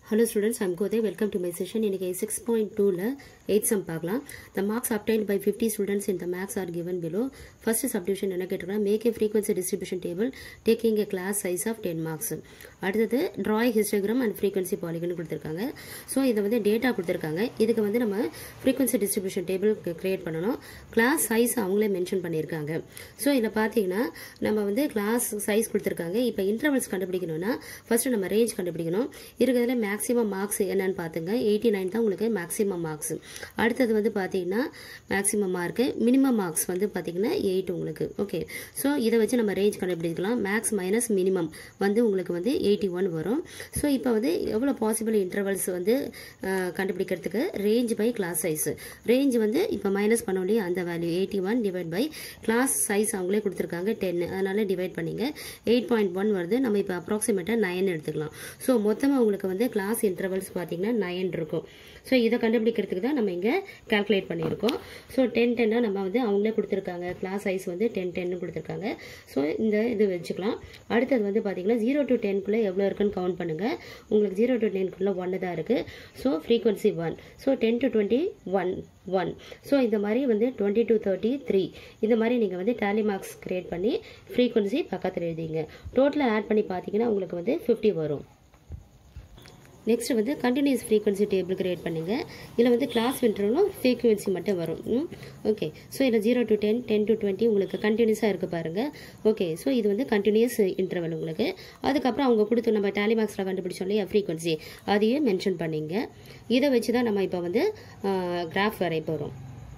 Hello students, I'm Gode. Welcome to my session. இன்னைக்கு 6.2ல 8 sum பார்க்கலாம். The marks obtained by 50 students in the max are given below. First subdivision என்ன கேட்டிருக்காங்க make a frequency distribution table taking a class size of 10 marks. அடுத்தது draw a histogram and frequency polygon கொடுத்திருக்காங்க. So இதை வந்து data கொடுத்திருக்காங்க. இதுக்கு வந்து நம்ம frequency distribution table கிரியேட் பண்ணணும். கிளாஸ் சைஸ் அவங்களே மென்ஷன் பண்ணியிருக்காங்க. ஸோ இதில் பார்த்தீங்கன்னா நம்ம வந்து கிளாஸ் சைஸ் கொடுத்திருக்காங்க. இப்போ இன்டர்வல்ஸ் கண்டுபிடிக்கணும்னா ஃபர்ஸ்ட் நம்ம ரேஞ்ச் கண்டுபிடிக்கணும். இருக்கிறதுல மேக்ஸிமம் மார்க்ஸ் என்னன்னு பார்த்துங்க எயிட்டி நைன் தான் உங்களுக்கு மேக்ஸிமம் மார்க்ஸ் அடுத்தது வந்து பார்த்தீங்கன்னா மேக்ஸிமம் மார்க்கு மினிமம் மார்க்ஸ் வந்து பார்த்தீங்கன்னா எயிட் உங்களுக்கு ஓகே ஸோ இதை வச்சு நம்ம ரேஞ்ச் கண்டுபிடிக்கலாம் மேக்ஸ் மைனஸ் மினிமம் வந்து உங்களுக்கு வந்து எயிட்டி ஒன் வரும் ஸோ இப்போ வந்து எவ்வளோ பாசிபிள் இன்டர்வல்ஸ் வந்து அஹ், கண்டுபிடிக்கிறதுக்கு range by class size range வந்து இப்போ மைனஸ் பண்ண வேண்டிய அந்த value eighty one divide by class size அவங்களே கொடுத்துருக்காங்க டென் அதனால டிவைட் பண்ணிங்க எயிட் பாயிண்ட் ஒன் வருது நம்ம இப்போ அப்ராக்சிமேட்டாக நைன் எடுத்துக்கலாம் ஸோ மொத்தமாக உங்களுக்கு வந்து கிளாஸ் இன்டர்வல்ஸ் பார்த்தீங்கன்னா நைன் இருக்கும் ஸோ இதை கண்டுபிடிக்கிறதுக்கு தான் நம்ம இங்கே கால்குலேட் பண்ணியிருக்கோம் ஸோ டென் டென்னாக நம்ம வந்து அவங்களே கொடுத்துருக்காங்க கிளாஸ் சைஸ் வந்து டென் டென்னு கொடுத்துருக்காங்க ஸோ இந்த இது வச்சுக்கலாம் அடுத்தது வந்து பார்த்தீங்கன்னா ஜீரோ டு டென்க்குள்ளே எவ்வளோ இருக்குன்னு கவுண்ட் பண்ணுங்கள் உங்களுக்கு ஜீரோ டு டென்க்குள்ளே ஒன்று தான் இருக்குது so frequency one so ten to twenty one one so இந்த மாதிரி வந்து டுவெண்ட்டி டு தேர்ட்டி த்ரீ இந்த மாதிரி நீங்கள் வந்து டேலி மார்க்ஸ் கிரியேட் பண்ணி ஃப்ரீக்வன்சி பக்கத்தில் எழுதிங்க டோட்டலாக ஆட் பண்ணி பார்த்தீங்கன்னா உங்களுக்கு வந்து ஃபிஃப்டி வரும் நெக்ஸ்ட் வந்து கண்டினியூஸ் ஃப்ரீக்வன்சி டேபிள் கிரியேட் பண்ணுங்க இதில் வந்து கிளாஸ் வின்டர்னும் ஃப்ரீக்வன்சி மட்டும் வரும் ஓகே ஸோ இதில் zero to ten ten to twenty உங்களுக்கு கண்டினியூஸாக இருக்குது பாருங்கள் ஓகே ஸோ இது வந்து கண்டினியூஸ் இன்டர்வல் உங்களுக்கு அதுக்கப்புறம் அவங்க கொடுத்து நம்ம டேலி மார்க்ஸில் கண்டுபிடிச்சோம் இல்லையா ஃப்ரீக்வன்சி அதையே மென்ஷன் பண்ணிங்க இதை வச்சு தான் நம்ம இப்போ வந்து கிராஃப் வரைய போகிறோம்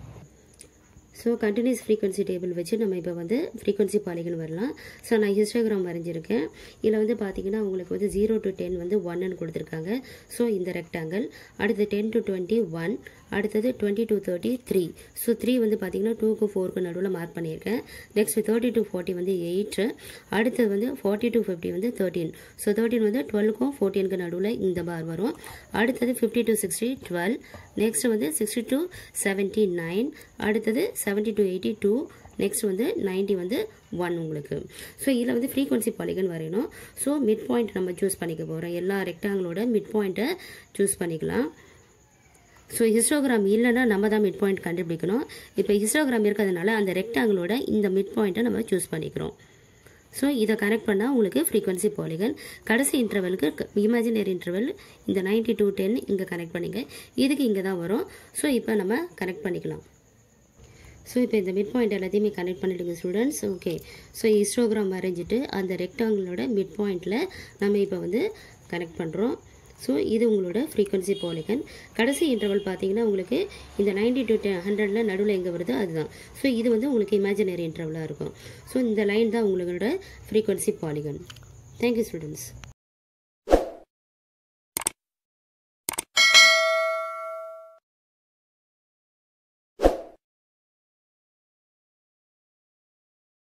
ஸோ கண்டினியூஸ் ஃப்ரீக்வன்சி டேபிள் வச்சு நம்ம இப்போ வந்து ஃப்ரீக்வன்சி பாலிகன் வரலாம் ஸோ நான் ஹிஸ்டோகிராம் வரைஞ்சிருக்கேன் இதில் வந்து பார்த்தீங்கன்னா உங்களுக்கு வந்து ஜீரோ டு டென் வந்து ஒன்னு கொடுத்துருக்காங்க ஸோ இந்த ரெக்டாங்கிள் அடுத்து டென் டு டுவெண்ட்டி ஒன் அடுத்தது twenty to thirty three so three வந்து பார்த்தீங்கன்னா டூக்கு ஃபோருக்கு நடுவில் மார்க் பண்ணியிருக்கேன் நெக்ஸ்ட் தேர்ட்டி டு ஃபார்ட்டி வந்து எயிட்டு அடுத்தது வந்து ஃபார்ட்டி டு ஃபிஃப்டி வந்து தேர்ட்டீன் ஸோ தேர்ட்டின் வந்து டுவெல்க்கும் ஃபோர்டீனுக்கு நடுவில் இந்த பார் வரும் அடுத்தது fifty to sixty twelve next வந்து சிக்ஸ்டி டு செவன்ட்டி நைன் அடுத்தது seventy to eighty two next வந்து 90 வந்து ஒன் உங்களுக்கு ஸோ இதில் வந்து ஃப்ரீக்வன்சி பாலிகன் வரையணும் ஸோ மிட் பாயிண்ட் நம்ம சூஸ் பண்ணிக்க போகிறோம் எல்லா ரெக்டாங்கிளோட மிட் பாயிண்ட்டை சூஸ் பண்ணிக்கலாம் ஸோ ஹிஸ்டோகிராம் இல்லைன்னா நம்ம தான் மிட் பாயிண்ட் கண்டுபிடிக்கணும் இப்போ ஹிஸ்டோகிராம் இருக்கிறதுனால அந்த ரெக்டாங்கிளோட இந்த மிட் பாயிண்ட்டை நம்ம சூஸ் பண்ணிக்கிறோம் ஸோ இதை கனெக்ட் பண்ணால் உங்களுக்கு ஃப்ரீக்வன்சி பாலிகன் கடைசி இன்டர்வலுக்கு இமேஜினரி இன்டர்வல் இந்த நைன்டி டூ டென் இங்கே கனெக்ட் பண்ணிங்க இதுக்கு இங்கே தான் வரும் ஸோ இப்போ நம்ம கனெக்ட் பண்ணிக்கலாம் ஸோ இப்போ இந்த மிட் பாயிண்ட் எல்லாத்தையுமே கனெக்ட் பண்ணிடுங்க ஸ்டூடெண்ட்ஸ் ஓகே ஸோ ஹிஸ்டோகிராம் வரைஞ்சிட்டு அந்த ரெக்டாங்கிளோட மிட் பாயிண்டில் நம்ம இப்போ வந்து கனெக்ட் பண்ணுறோம் ஸோ இது உங்களோட ஃப்ரீக்வன்சி பாலிகன் கடைசி இன்டர்வல் பார்த்தீங்கன்னா உங்களுக்கு இந்த நைன்டி டு டென் ஹண்ட்ரடில் நடுவில் எங்கே வருதோ அதுதான் ஸோ இது வந்து உங்களுக்கு இமேஜினரி இன்டர்வலாக இருக்கும் ஸோ இந்த லைன் தான் உங்களோட ஃப்ரீக்வன்சி பாலிகன் தேங்க்யூ ஸ்டூடெண்ட்ஸ்